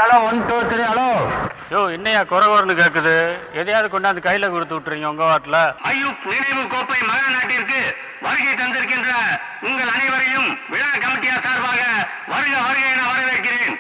hello one two three hello yo என்னையா குறை குறைன்னு கேக்குது எதையாவது கொண்டாந்து கையில கொடுத்து விட்டுறீங்க உங்க வாட்டில் ஐயூப் நினைவு கோப்பை மகா நாட்டிற்கு வருகை தந்திருக்கின்ற உங்கள் அனைவரையும் விழா கமிட்டியார் சார்பாக வருக வருக என வரவேற்கிறேன்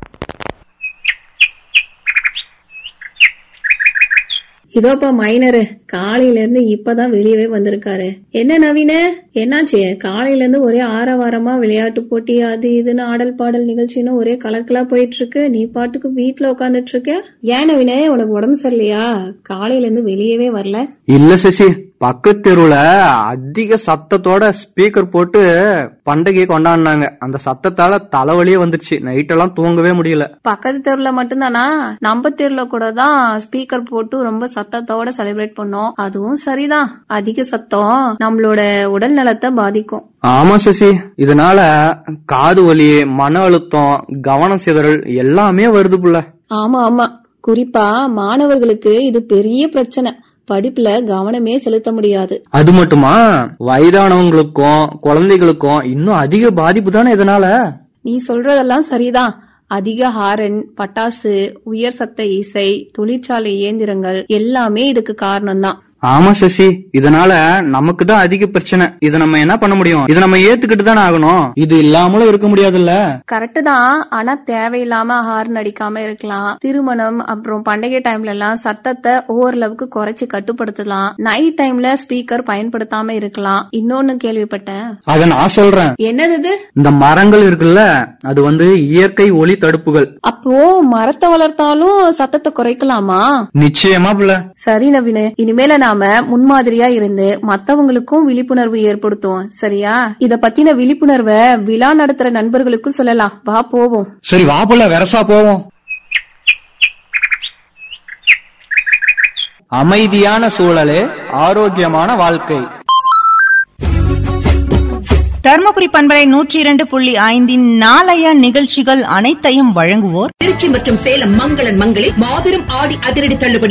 இதோப்பா மைனரு காலையில இருந்து இப்பதான் வெளியவே வந்திருக்காரு என்ன நவீன என்னாச்சு காலையில இருந்து ஒரே ஆரவாரமா விளையாட்டு போட்டி அது இதுன்னு ஆடல் பாடல் நிகழ்ச்சின்னு ஒரே கலக்கலா போயிட்டு இருக்கு நீ பாட்டுக்கு வீட்டுல உட்காந்துட்டு இருக்க ஏன் நவீன உனக்கு உடம்பு சரியில்லையா காலையில இருந்து வெளியவே வரல இல்ல சசி பக்கத்து தெருவுல அதிக சத்தத்தோட ஸ்பீக்கர் போட்டு பண்டிகையை கொண்டாடினாங்க அந்த சத்தத்தால தலைவலியே வந்துருச்சு நைட் எல்லாம் தூங்கவே முடியல பக்கத்து தெருல மட்டும்தானா நம்ம தெருல கூட தான் ஸ்பீக்கர் போட்டு ரொம்ப சத்தத்தோட செலிப்ரேட் பண்ணோம் அதுவும் சரிதான் அதிக சத்தம் நம்மளோட உடல் நலத்தை பாதிக்கும் ஆமா சசி இதனால காது வலி மன அழுத்தம் கவனம் சிதறல் எல்லாமே வருது புள்ள ஆமா ஆமா குறிப்பா மாணவர்களுக்கு இது பெரிய பிரச்சனை படிப்புல கவனமே செலுத்த முடியாது அது மட்டுமா வயதானவங்களுக்கும் குழந்தைகளுக்கும் இன்னும் அதிக பாதிப்பு தானே இதனால நீ சொல்றதெல்லாம் சரிதான் அதிக ஹாரன் பட்டாசு உயர் சத்த இசை தொழிற்சாலை இயந்திரங்கள் எல்லாமே இதுக்கு காரணம்தான் ஆமா சசி இதனால நமக்கு தான் அதிக பிரச்சனை இத நம்ம என்ன பண்ண முடியும் இத நம்ம ஏத்துக்கிட்டு தானே ஆகணும் இது இல்லாமலும் இருக்க முடியாதுல்ல கரெக்ட் தான் ஆனா தேவையில்லாம ஹார்ன் அடிக்காம இருக்கலாம் திருமணம் அப்புறம் பண்டிகை டைம்ல எல்லாம் சத்தத்தை ஓரளவுக்கு குறைச்சு கட்டுப்படுத்தலாம் நைட் டைம்ல ஸ்பீக்கர் பயன்படுத்தாம இருக்கலாம் இன்னொன்னு கேள்விப்பட்டேன் அத நான் சொல்றேன் என்னது இது இந்த மரங்கள் இருக்குல்ல அது வந்து இயற்கை ஒளி தடுப்புகள் அப்போ மரத்தை வளர்த்தாலும் சத்தத்தை குறைக்கலாமா நிச்சயமா புள்ள சரி நவீனு இனிமேல நாம முன்மாதிரியா இருந்து மத்தவங்களுக்கும் விழிப்புணர்வு ஏற்படுத்துவோம் சரியா இத பத்தின விழிப்புணர்வை விழா நடத்துற நண்பர்களுக்கும் சொல்லலாம் வா போவோம் சரி வா புள்ள வெரசா போவோம் அமைதியான சூழலே ஆரோக்கியமான வாழ்க்கை தர்மபுரி பண்பலை நூற்றி இரண்டு புள்ளி ஐந்தின் நாளைய நிகழ்ச்சிகள் அனைத்தையும் வழங்குவோர் திருச்சி மற்றும் சேலம் மங்களன் மங்களில் மாபெரும் ஆடி அதிரடி தள்ளுபடி